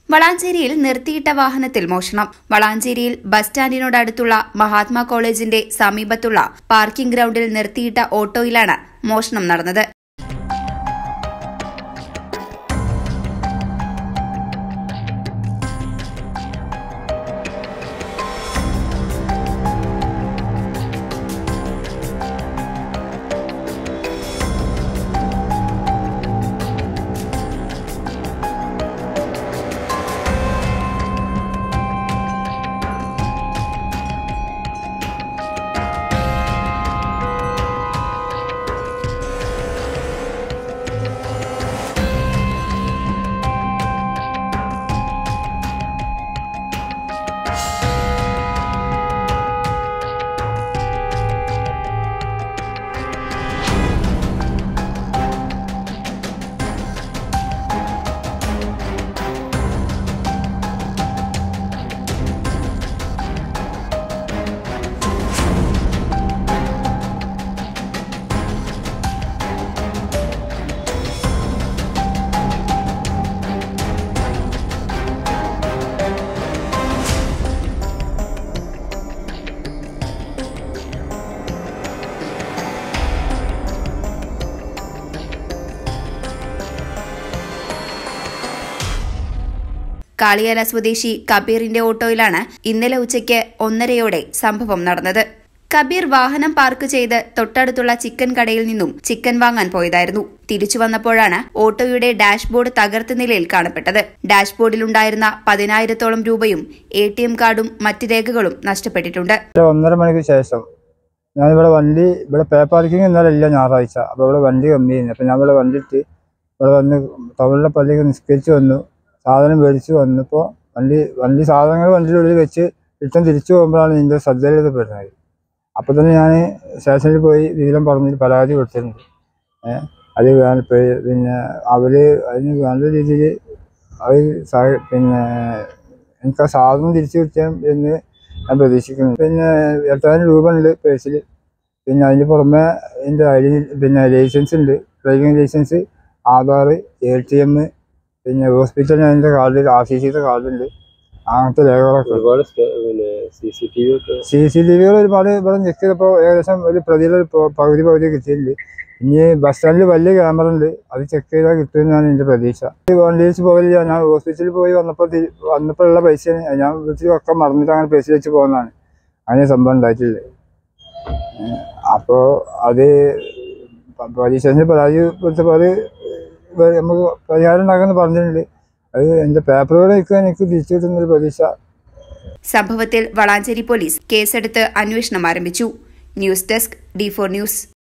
വളാഞ്ചേരിയിൽ നിർത്തിയിട്ട വാഹനത്തിൽ മോഷണം വളാഞ്ചേരിയിൽ ബസ് സ്റ്റാൻഡിനോടടുത്തുള്ള മഹാത്മാ കോളേജിന്റെ സമീപത്തുള്ള പാർക്കിംഗ് ഗ്രൌണ്ടിൽ നിർത്തിയിട്ട ഓട്ടോയിലാണ് മോഷണം നടന്നത് കാളിയാല സ്വദേശി കബീറിന്റെ ഓട്ടോയിലാണ് ഇന്നലെ ഉച്ചയ്ക്ക് ഒന്നരയോടെ സംഭവം നടന്നത് കബീർ വാഹനം പാർക്ക് ചെയ്ത് തൊട്ടടുത്തുള്ള ചിക്കൻ കടയിൽ നിന്നും ചിക്കൻ വാങ്ങാൻ പോയതായിരുന്നു തിരിച്ചു വന്നപ്പോഴാണ് ഓട്ടോയുടെ ഡാഷ്ബോർഡ് തകർത്ത നിലയിൽ കാണപ്പെട്ടത് ഡാഷ്ബോർഡിലുണ്ടായിരുന്ന പതിനായിരത്തോളം രൂപയും എ ടി എം കാർഡും മറ്റ് രേഖകളും നഷ്ടപ്പെട്ടിട്ടുണ്ട് ഒരു ഒന്നര മണിക്ക് ശേഷം ഞാനിവിടെ വണ്ടി ഇവിടെ പേ പാർക്കിംഗ് ഇന്നലെ ഇല്ല ഞായറാഴ്ച അപ്പോൾ ഇവിടെ വണ്ടി കമ്മി ചെയ്യുന്നു അപ്പോൾ ഞാൻ ഇവിടെ വണ്ടിയിട്ട് ഇവിടെ വന്ന് തമിഴിലെ പള്ളിക്ക് നിസ്കരിച്ച് വന്നു സാധനം മേടിച്ച് വന്നപ്പോൾ വണ്ടി വണ്ടി സാധനങ്ങൾ വണ്ടിയുടെ ഉള്ളിൽ വെച്ച് റിട്ടേൺ തിരിച്ചു പോകുമ്പോഴാണ് ഇതിൻ്റെ ശ്രദ്ധയിലെത്തപ്പെടുന്നത് അപ്പോൾ തന്നെ ഞാൻ സ്റ്റേഷനിൽ പോയി വിവരം പറഞ്ഞിട്ട് പരാതി കൊടുത്തിട്ടുണ്ട് ഏഹ് അത് വേ- പേ- പിന്നെ അവർ അതിന് വേണ്ട രീതിയിൽ അവർ സഹ- പിന്നെ എനിക്ക് ആ സാധനം തിരിച്ചു കിട്ടാൻ എന്ന് ഞാൻ പ്രതീക്ഷിക്കുന്നു പിന്നെ എട്ടായിരം രൂപ ഉണ്ട് പേഴ്സിൽ പിന്നെ അതിന് പുറമെ എൻ്റെ ഐ ഡി പിന്നെ ലൈസൻസ് ഉണ്ട് driving licence Aadhaar A T M പിന്നെ ഹോസ്പിറ്റലിന് അതിൻ്റെ കാർഡ് ആർ സി സിയുടെ കാർഡുണ്ട് അങ്ങനത്തെ രേഖകളൊക്കെ ഉണ്ട്. ഒരുപാട് സ്റ്റേ- പിന്നെ സി സി ടി വി ഒക്കെ സി സി ടി വികൾ ഒരുപാട് ഇവിടെ ചെക്ക് ചെയ്തപ്പോൾ ഏകദേശം ഒരു പ്രതിയുടെ ഒരു പ- പകുതി പകുതി കിട്ടിയിട്ടുണ്ട് ഇനി ബസ് സ്റ്റാൻഡിൽ വലിയ ക്യാമറ ഉണ്ട് അത് ചെക്ക് ചെയ്താൽ കിട്ടുമെന്നാണ് എൻ്റെ പ്രതീക്ഷ വണ്ടിയിൽ പോകില്ല ഞാൻ ഹോസ്പിറ്റലിൽ പോയി വന്നപ്പോൾ തിരി- വന്നപ്പോഴുള്ള പൈസ ഞാൻ വീട്ടിലൊക്കെ മറന്നിട്ട് അങ്ങനെ പൈസ വെച്ച് പോകുന്നതാണ് അങ്ങനെ സംഭവം ഉണ്ടായിട്ടില്ല അപ്പോൾ അത് പ- പോലീസ് സ്റ്റേഷനിൽ പരാതി കൊടുത്തപ്പോൾ അത് വേ- നമുക്ക് പരിഹാരം ഉണ്ടാക്കുമെന്ന് പറഞ്ഞിട്ടുണ്ട് അത് എൻ്റെ പേപ്പറുകൾ എനിക്ക് എനിക്ക് തിരിച്ചു കിട്ടുന്നൊരു പ്രതീക്ഷ സംഭവത്തിൽ വളാഞ്ചേരി പോലീസ് കേസെടുത്ത് അന്വേഷണം ആരംഭിച്ചു news desk D four news